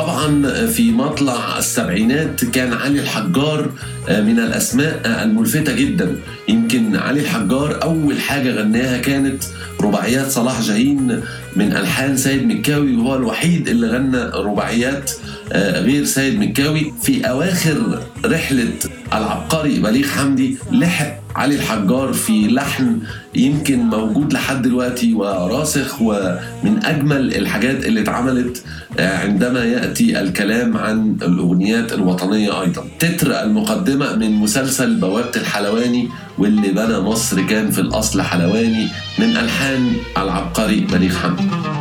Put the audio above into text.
طبعا في مطلع السبعينات كان علي الحجار من الاسماء الملفته جدا يمكن علي الحجار اول حاجه غناها كانت رباعيات صلاح جاهين من الحان سيد مكاوي وهو الوحيد اللي غنى رباعيات غير سيد مكاوي في اواخر رحله العبقري بليغ حمدي لحق علي الحجار في لحن يمكن موجود لحد دلوقتي وراسخ ومن اجمل الحاجات اللي اتعملت عندما ياتي الكلام عن الاغنيات الوطنيه ايضا. تتر المقدمه من مسلسل بوابه الحلواني واللي بنى مصر كان في الاصل حلواني من الحان العبقري بليغ حمدي.